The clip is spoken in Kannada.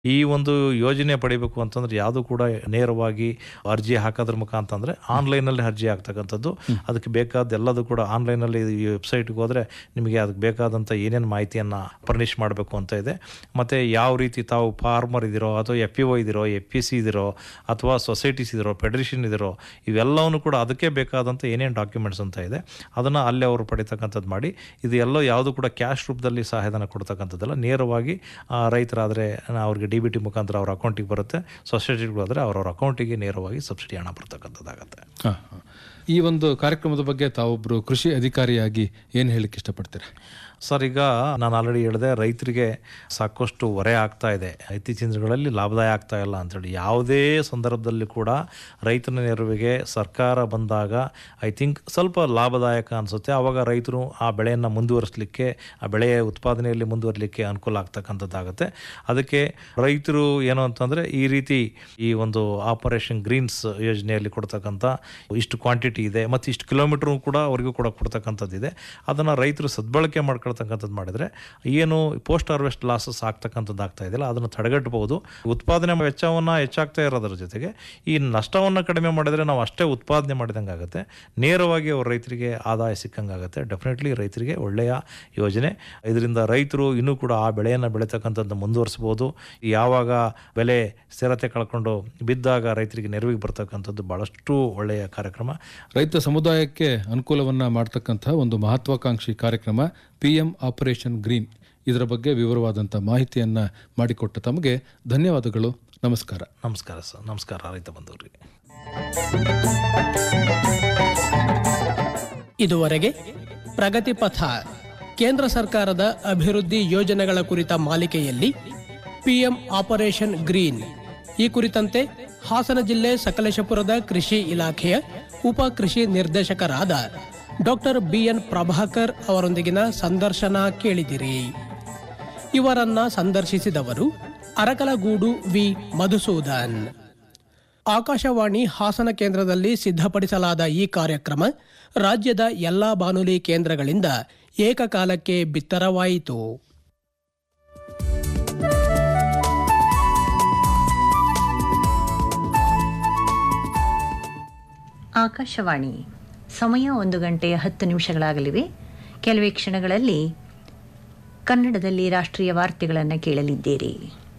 ಈ ಒಂದು ಯೋಜನೆ ಪಡಿಬೇಕು ಅಂತಂದ್ರೆ ಯಾವುದು ಕೂಡ ನೇರವಾಗಿ ಅರ್ಜಿ ಹಾಕೋದ್ರ ಮುಖಾಂತರ ಅಂದರೆ ಆನ್ಲೈನಲ್ಲಿ ಅರ್ಜಿ ಆಗ್ತಕ್ಕಂಥದ್ದು ಅದಕ್ಕೆ ಬೇಕಾದ ಎಲ್ಲದೂ ಕೂಡ ಆನ್ಲೈನಲ್ಲಿ ಈ ವೆಬ್ಸೈಟ್ಗೆ ಹೋದರೆ ನಿಮಗೆ ಅದಕ್ಕೆ ಬೇಕಾದಂಥ ಏನೇನು ಮಾಹಿತಿಯನ್ನು ಫರ್ನಿಷ್ ಮಾಡಬೇಕು ಅಂತ ಇದೆ ಮತ್ತು ಯಾವ ರೀತಿ ತಾವು ಫಾರ್ಮರ್ ಇದ್ದೀರೋ ಅಥವಾ ಎಫ್ ಪಿ ಒ ಇದ್ದೀರೋ ಎಫ್ ಪಿ ಸಿ ಇದ್ದೀರೋ ಅಥವಾ ಸೊಸೈಟೀಸ್ ಇದ್ದೀರೋ ಫೆಡರೇಷನ್ ಇದ್ದೀರೋ ಇವೆಲ್ಲವನ್ನು ಕೂಡ ಅದಕ್ಕೆ ಬೇಕಾದಂಥ ಏನೇನು ಡಾಕ್ಯುಮೆಂಟ್ಸ್ ಅಂತ ಇದೆ ಅದನ್ನು ಅಲ್ಲೇ ಅವರು ಪಡಿತಕ್ಕಂಥದ್ದು ಮಾಡಿ ಇದು ಎಲ್ಲೋ ಯಾವುದು ಕೂಡ ಕ್ಯಾಶ್ ರೂಪದಲ್ಲಿ ಸಹಾಯಧನ ಕೊಡ್ತಕ್ಕಂಥದ್ದಲ್ಲ ನೇರವಾಗಿ ಆ, ರೈತರಾದರೆ ಅವ್ರಿಗೆ ಡಿ ಬಿ ಟಿ ಮುಖಾಂತರ ಅವ್ರ ಅಕೌಂಟಿಗೆ ಬರುತ್ತೆ ಸೊಸೈಟಿಗಳಾದರೆ ಅವ್ರವ್ರ ಅಕೌಂಟಿಗೆ ನೇರವಾಗಿ ಸಬ್ಸಿಡಿ ಹಣ ಬರ್ತಕ್ಕಂಥದ್ದಾಗತ್ತೆ ಹಾ, ಹಾ. ಈ ಒಂದು ಕಾರ್ಯಕ್ರಮದ ಬಗ್ಗೆ ತಾವೊಬ್ರು ಕೃಷಿ ಅಧಿಕಾರಿಯಾಗಿ ಏನು ಹೇಳಿಕ್ಕೆ ಇಷ್ಟಪಡ್ತೀರಾ ಸರ್ ಈಗ ನಾನು ಆಲ್ರೆಡಿ ಹೇಳಿದೆ ರೈತರಿಗೆ ಸಾಕಷ್ಟು ಹೊರೆ ಆಗ್ತಾ ಇದೆ ಇತ್ತೀಚಿನ ದಿನಗಳಲ್ಲಿ ಲಾಭದಾಯ ಆಗ್ತಾ ಇಲ್ಲ ಅಂತೇಳಿ ಯಾವುದೇ ಸಂದರ್ಭದಲ್ಲಿ ಕೂಡ ರೈತನ ನೆರವಿಗೆ ಸರ್ಕಾರ ಬಂದಾಗ ಐ ಥಿಂಕ್ ಸ್ವಲ್ಪ ಲಾಭದಾಯಕ ಅನಿಸುತ್ತೆ ಆವಾಗ ರೈತರು ಆ ಬೆಳೆಯನ್ನು ಮುಂದುವರಿಸಲಿಕ್ಕೆ ಆ ಬೆಳೆಯ ಉತ್ಪಾದನೆಯಲ್ಲಿ ಮುಂದುವರಲಿಕ್ಕೆ ಅನುಕೂಲ ಆಗ್ತಕ್ಕಂಥದ್ದಾಗುತ್ತೆ ಅದಕ್ಕೆ ರೈತರು ಏನು ಅಂತಂದರೆ ಈ ರೀತಿ ಈ ಒಂದು ಆಪರೇಷನ್ ಗ್ರೀನ್ಸ್ ಯೋಜನೆಯಲ್ಲಿ ಕೊಡ್ತಕ್ಕಂಥ ಇಷ್ಟು ಕ್ವಾಂಟಿಟಿ ಇದೆ ಮತ್ತು ಇಷ್ಟು ಕಿಲೋಮೀಟ್ರು ಕೂಡ ಅವರಿಗೂ ಕೂಡ ಕೊಡ್ತಕ್ಕಂಥದ್ದಿದೆ ಅದನ್ನು ರೈತರು ಸದ್ಬಳಕೆ ಮಾಡ್ಕೊಳ್ತಕ್ಕಂಥದ್ದು ಮಾಡಿದರೆ ಏನು ಪೋಸ್ಟ್ ಹಾರ್ವೆಸ್ಟ್ ಲಾಸಸ್ ಆಗ್ತಕ್ಕಂಥದ್ದು ಆಗ್ತಾ ಇದೆಯಲ್ಲ ಅದನ್ನು ತಡೆಗಟ್ಟಬಹುದು ಉತ್ಪಾದನೆ ವೆಚ್ಚವನ್ನು ಹೆಚ್ಚಾಗ್ತಾ ಇರೋದ್ರ ಜೊತೆಗೆ ಈ ನಷ್ಟವನ್ನು ಕಡಿಮೆ ಮಾಡಿದರೆ ನಾವು ಅಷ್ಟೇ ಉತ್ಪಾದನೆ ಮಾಡಿದಂಗೆ ಆಗುತ್ತೆ ನೇರವಾಗಿ ಅವ್ರ ರೈತರಿಗೆ ಆದಾಯ ಸಿಕ್ಕಂಗೆ ಆಗುತ್ತೆ ಡೆಫಿನೆಟ್ಲಿ ರೈತರಿಗೆ ಒಳ್ಳೆಯ ಯೋಜನೆ ಇದರಿಂದ ರೈತರು ಇನ್ನೂ ಕೂಡ ಆ ಬೆಳೆಯನ್ನು ಬೆಳೀತಕ್ಕಂಥದ್ದು ಮುಂದುವರಿಸ್ಬೋದು ಯಾವಾಗ ಬೆಲೆ ಸ್ಥಿರತೆ ಕಳ್ಕೊಂಡು ಬಿದ್ದಾಗ ರೈತರಿಗೆ ನೆರವಿಗೆ ಬರ್ತಕ್ಕಂಥದ್ದು ಭಾಳಷ್ಟು ಒಳ್ಳೆಯ ಕಾರ್ಯಕ್ರಮ ರೈತ ಸಮುದಾಯಕ್ಕೆ ಅನುಕೂಲವನ್ನ ಮಾಡ್ತಕ್ಕಂಥ ಒಂದು ಮಹತ್ವಾಕಾಂಕ್ಷಿ ಕಾರ್ಯಕ್ರಮ ಪಿ ಎಂ ಆಪರೇಷನ್ ಗ್ರೀನ್ ಇದರ ಬಗ್ಗೆ ವಿವರವಾದಂಥ ಮಾಹಿತಿಯನ್ನ ಮಾಡಿಕೊಟ್ಟ ತಮಗೆ ಧನ್ಯವಾದಗಳು ನಮಸ್ಕಾರ ನಮಸ್ಕಾರ ಸರ್ ನಮಸ್ಕಾರ ರೈತ ಬಂಧುವರಿಗೆ ಇದುವರೆಗೆ ಪ್ರಗತಿ ಪಥ ಕೇಂದ್ರ ಸರ್ಕಾರದ ಅಭಿವೃದ್ಧಿ ಯೋಜನೆಗಳ ಕುರಿತ ಮಾಲಿಕೆಯಲ್ಲಿ ಪಿಎಂ ಆಪರೇಷನ್ ಗ್ರೀನ್ ಈ ಕುರಿತಂತೆ ಹಾಸನ ಜಿಲ್ಲೆ ಸಕಲೇಶಪುರದ ಕೃಷಿ ಇಲಾಖೆಯ ಉಪ ಕೃಷಿ ನಿರ್ದೇಶಕರಾದ ಡಾಕ್ಟರ್ ಬಿಎನ್ ಪ್ರಭಾಕರ್ ಅವರೊಂದಿಗಿನ ಸಂದರ್ಶನ ಕೇಳಿದಿರಿ ಇವರನ್ನ ಸಂದರ್ಶಿಸಿದವರು ಅರಕಲಗೂಡು ವಿ ಮಧುಸೂದನ್ ಆಕಾಶವಾಣಿ ಹಾಸನ ಕೇಂದ್ರದಲ್ಲಿ ಸಿದ್ಧಪಡಿಸಲಾದ ಈ ಕಾರ್ಯಕ್ರಮ ರಾಜ್ಯದ ಎಲ್ಲಾ ಬಾನುಲಿ ಕೇಂದ್ರಗಳಿಂದ ಏಕಕಾಲಕ್ಕೆ ಬಿತ್ತರವಾಯಿತು ಆಕಾಶವಾಣಿ ಸಮಯ ಒಂದು ಗಂಟೆಯ ಹತ್ತು ನಿಮಿಷಗಳಾಗಲಿವೆ ಕೆಲವೇ ಕ್ಷಣಗಳಲ್ಲಿ ಕನ್ನಡದಲ್ಲಿ ರಾಷ್ಟ್ರೀಯ ವಾರ್ತೆಗಳನ್ನು ಕೇಳಲಿದ್ದೀರಿ